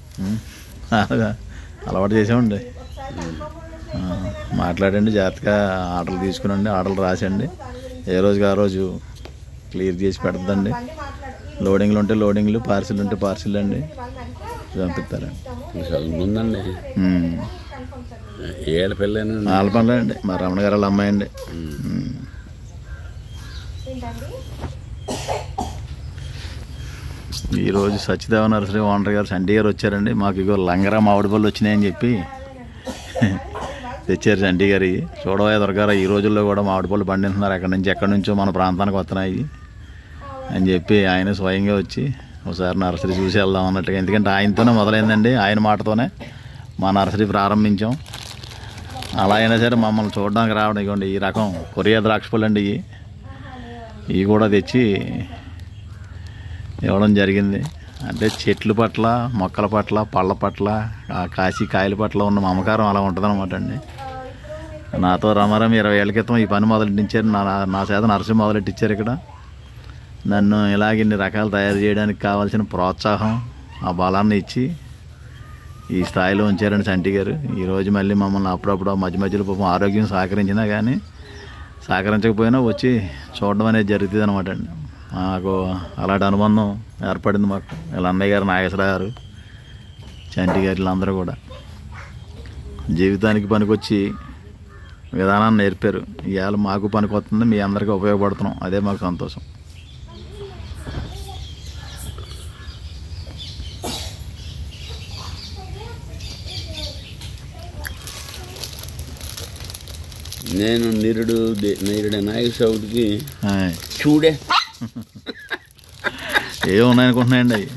ఉం. అలాగా అలవాటు చేసామండి ఆ, మాట్లాడండి జాగ్రత్తగా ఆర్డర్లు తీసుకునండి ఆర్డర్లు రాసండి ఏ రోజుకి ఆ రోజు క్లియర్ చేసి పెడతండి లోడింగ్లు ఉంటే లోడింగ్లు పార్సిల్ ఉంటే పార్సిల్ అండి పంపిస్తారండి చదువుకుందండి ఉం. ఏళ్ళ పిల్లనండి వాళ్ళ పనులే అండి మా రమణ గారు వాళ్ళ అమ్మాయి అండి ఉం. ఈరోజు సత్యదేవ నరసరి ఓనర్ గారు సండి గారు వచ్చారండి మాకు ఇగో లంగరా మామిడి పళ్ళు వచ్చినాయని చెప్పి తెచ్చారు సండి గారి చూడవా దొరకారా ఈ రోజుల్లో కూడా మామిడి పళ్ళు పండిస్తున్నారు ఎక్కడి నుంచి ఎక్కడి నుంచో మన ప్రాంతానికి వస్తున్నాయి అని చెప్పి ఆయన స్వయంగా వచ్చి ఒకసారి నర్సరీ చూసి వెళ్దాం అన్నట్టుగా ఎందుకంటే ఆయనతోనే మొదలైందండి ఆయన మాటతోనే మా నర్సరీ ప్రారంభించాం అలా అయినా సరే మమ్మల్ని చూడడానికి రావడం ఇవ్వండి ఈ రకం కొరియా ద్రాక్ష పళ్ళు అండి ఇవి ఇవి కూడా తెచ్చి ఇవ్వడం జరిగింది అంటే చెట్ల పట్ల మొక్కల పట్ల పళ్ళ పట్ల ఆ కాసి కాయల పట్ల ఉన్న మమకారం అలా ఉంటుందన్నమాట అండి నాతో రమారం ఇరవై ఏళ్ళ క్రితం ఈ పని మొదలెట్టించారు నా నా చేత నరసింహ మొదలెట్టించారు ఇక్కడ నన్ను ఇలాగ ఇన్ని రకాలు తయారు చేయడానికి కావాల్సిన ప్రోత్సాహం ఆ బలాన్ని ఇచ్చి ఈ స్థాయిలో ఉంచారండి సంటి గారు ఈరోజు మళ్ళీ మమ్మల్ని అప్పుడప్పుడు మధ్య మధ్యలో పాపం ఆరోగ్యం సహకరించినా కానీ సహకరించకపోయినా వచ్చి చూడడం అనేది జరుగుతుంది అనమాట అండి మాకు అలాంటి అనుబంధం ఏర్పడింది మాకు వీళ్ళ అన్నయ్య గారు నాగేశ్వర గారు చంటి గారు వీళ్ళందరూ కూడా జీవితానికి పనికొచ్చి విధానాన్ని నేర్పారు ఇవాళ మాకు పనికొస్తుంది మీ అందరికీ ఉపయోగపడుతున్నాం అదే మాకు సంతోషం నేను నిరుడు దే- నిరుడు నాయక చవితికి ఆయ్. చూడే ఏవో ఉన్నాయనుకుంటున్నాయండి అవి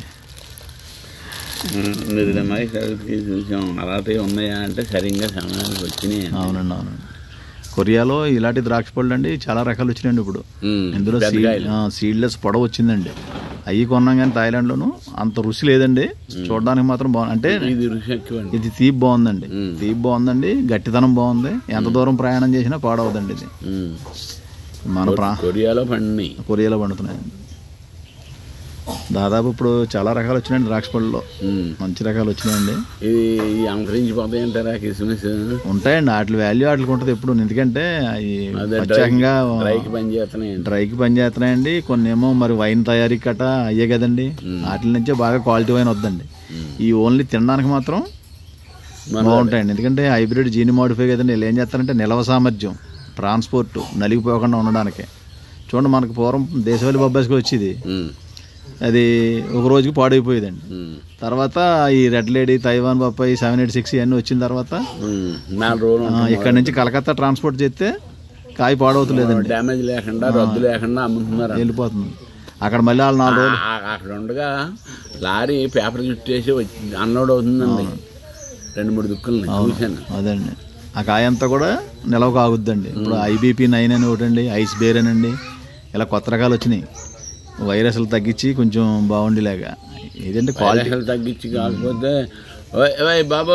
నిరుడు నాయక చవితికి చూసాం అలాంటివి ఉన్నాయా అంటే సరిగ్గా సమయానికి వచ్చినాయి అవునండి అవునండి కొరియాలో ఇలాంటి ద్రాక్ష పళ్ళు అండి చాలా రకాలు వచ్చినాయండి ఇప్పుడు ఉమ్, ఇందులో పెద్ద కాయలు. సీడ్లెస్ పొడవ వచ్చిందండి అవి కొన్నాం కానీ థాయిలాండ్లోను అంత రుచి లేదండి చూడడానికి మాత్రం బాగుంది అంటే ఇది రుచి ఎక్కువ అండి ఇది తీపి బాగుందండి మ్మ్. తీపి బాగుందండి గట్టితనం బాగుంది ఎంత దూరం ప్రయాణం చేసినా పాడవదండి ఇది ఉమ్. మన ప్రా కొరియాలో పండినాయి కొరియాలో పండుతున్నాయండి దాదాపు ఇప్పుడు చాలా రకాలు వచ్చినాయండి ద్రాక్ష పళ్ళలో ఉమ్. మంచి రకాలు వచ్చినాయండి ఇది ఈ అంతరించిపోతాయి అంటారా కిస్మిస్ ఉంటాయండి వాటి వాల్యూ వాటికి ఉంటుంది ఎప్పుడు ఎందుకంటే అవి అదే ప్రత్యేకంగా డ్రైకి పని చేస్తున్నాయి డ్రైకి పని చేస్తున్నాయండి కొన్ని ఏమో మరి వైన్ తయారీ కట్ట అయ్యే కదండి వాటి నుంచే బాగా క్వాలిటీ వైన్ వద్దండి ఈ ఓన్లీ తినడానికి మాత్రం బాగుంటాయండి ఎందుకంటే హైబ్రిడ్ జీని మోడిఫై కదండి వీళ్ళు ఏం చేస్తారంటే నిల్వ సామర్థ్యం ట్రాన్స్పోర్ట్ నలిగిపోకుండా ఉండడానికి చూడండి మనకు పూర్వం దేశవాళీ బొబ్బాస్కి వచ్చేది ఉమ్. అది ఒక రోజుకి పాడైపోయేదండి ఉమ్. తర్వాత ఈ రెడ్ లేడీ తైవాన్ బొప్పాయి సెవెన్ ఎయిట్ సిక్స్ ఇవన్నీ వచ్చిన తర్వాత ఉమ్. నాలుగు రోజులు ఆ, ఇక్కడ నుంచి కలకత్తా ట్రాన్స్పోర్ట్ చేస్తే కాయ పాడవుతలేదండి డ్యామేజ్ లేకుండా రద్దు లేకుండా అమ్ముతున్నారు వెళ్ళిపోతుంది అక్కడ మళ్ళీ వాళ్ళు నాలుగు రోజులు ఆ- అక్కడ ఉండగా లారీ పేపర్ చుట్టేసి వచ్చి అన్లోడ్ అవుతుందండి రెండు మూడు దుక్కుల్ని చూశాను అదండి ఆ కాయ అంతా కూడా నిలవ కాగుద్దండి ఇప్పుడు ఐబీపీ నైన్ అని ఒకటి అండి ఐస్ బేర్ అని అండి ఇలా కొత్త రకాలు వచ్చినాయి వైరస్లు తగ్గించి కొంచెం బాగుండేలాగా ఏదంటే క్వాలిటీ వైరస్లు తగ్గించి కాకపోతే ఓయ్ ఓయ్ బాబు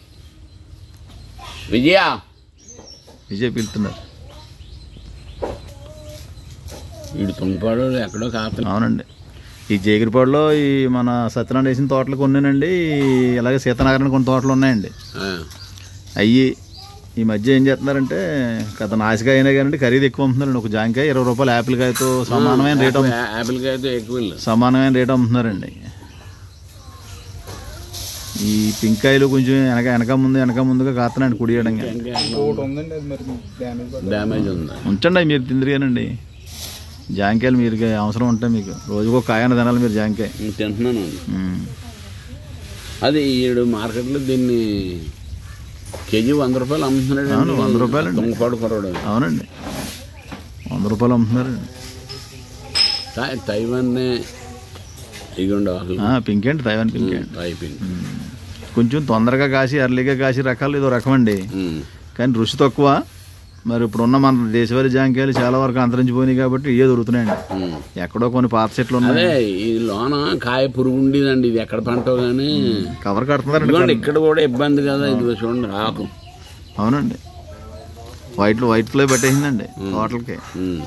విజయ విజయ్ పిలుతున్నారు వీడు తుంపాడు ఎక్కడో కాపుతున్నా అవునండి ఈ జేగిరిపాడులో ఈ మన సత్యనారాయణ వేసిన తోటలు కొన్నానండి అలాగే సీతానగరం కొన్ని తోటలు ఉన్నాయండి అయ్యి ఈ మధ్య ఏం చేస్తున్నారంటే గత నాసికాయ అయినా కానీ ఖరీదు ఎక్కువ అమ్ముతున్నారండి ఒక జాంకాయ ఇరవై రూపాయలు యాపిల్ కాయతో సమానమైన రేట్ అమ్ము- యాపిల్కి అయితే ఎక్కువ ఇల్లు సమానమైన రేట్ అమ్ముతున్నారండి ఈ పింకాయలు కొంచెం వెనక వెనక ముందు వెనక ముందుగా కాస్తున్నాయండి కుడియడంగా డ్యామేజ్ ఉంది ఉంచండి అవి మీరు తిందిరిగానండి జాంకాయలు మీరు అవసరం ఉంటాయి మీకు రోజుకో కాయన తినాలి మీరు జాంకాయ నేను తింటున్నాను ఉమ్. అది ఈడు మార్కెట్లో దీన్ని కేజీ వంద రూపాయలు అమ్ముతున్నాడు అవును, వంద రూపాయలండి. తుంగపాడు కుర్రాడు అవునండి వంద రూపాయలు అమ్ముతున్నారండి తై- తైవాన్నే ఇగుండు అసలు ఆ, పింక్ అండి తైవాన్ పింక్ అండి అయిపోయింది కొంచెం తొందరగా కాసి అర్లీగా కాసి రకాలు ఇదో రకం అండి ఉమ్. కానీ రుచి తక్కువ మరి ఇప్పుడున్న మన దేశవాళీ జాంకాయలు చాలా వరకు అంతరించిపోయినాయి కాబట్టి ఇవే దొరుకుతున్నాయండి ఉమ్. ఎక్కడో కొన్ని పాత చెట్లు ఉన్నాయి అదే ఈ లోన కాయ పురుగు ఉండేదండి ఇది ఎక్కడ పంటో కానీ కవర్ కడుతున్నారండి ఇదిగోండి ఇక్కడ కూడా ఇబ్బంది కదా ఇది చూడండి ఆకు అవునండి వైట్ వైట్ ఫ్లై పట్టేసిందండి తోటలకి ఉమ్.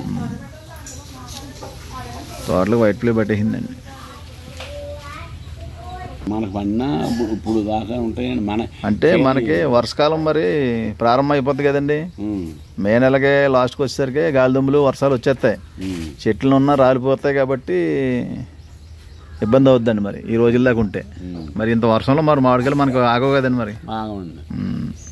తోటలకు వైట్ ఫ్లై పట్టేసిందండి మనకు పడినా ఇప్పుడు- ఇప్పుడు దాకా ఉంటాయండి మన అంటే మనకి వర్షకాలం మరి ప్రారంభం అయిపోద్ది కదండి ఉమ్, మే నెలకే లాస్ట్కి వచ్చేసరికి గాలిదుమ్ములు వర్షాలు వచ్చేస్తాయి ఉమ్, చెట్లు ఉన్నా రాలిపోతాయి కాబట్టి ఇబ్బంది అవుద్దండి మరి ఈ రోజుల దాకా ఉంటే ఉమ్. మరి ఇంత వర్షంలో మరి మామిడికాయలు మనకు ఆగవు కదండి మరి బాగుంది ఉమ్.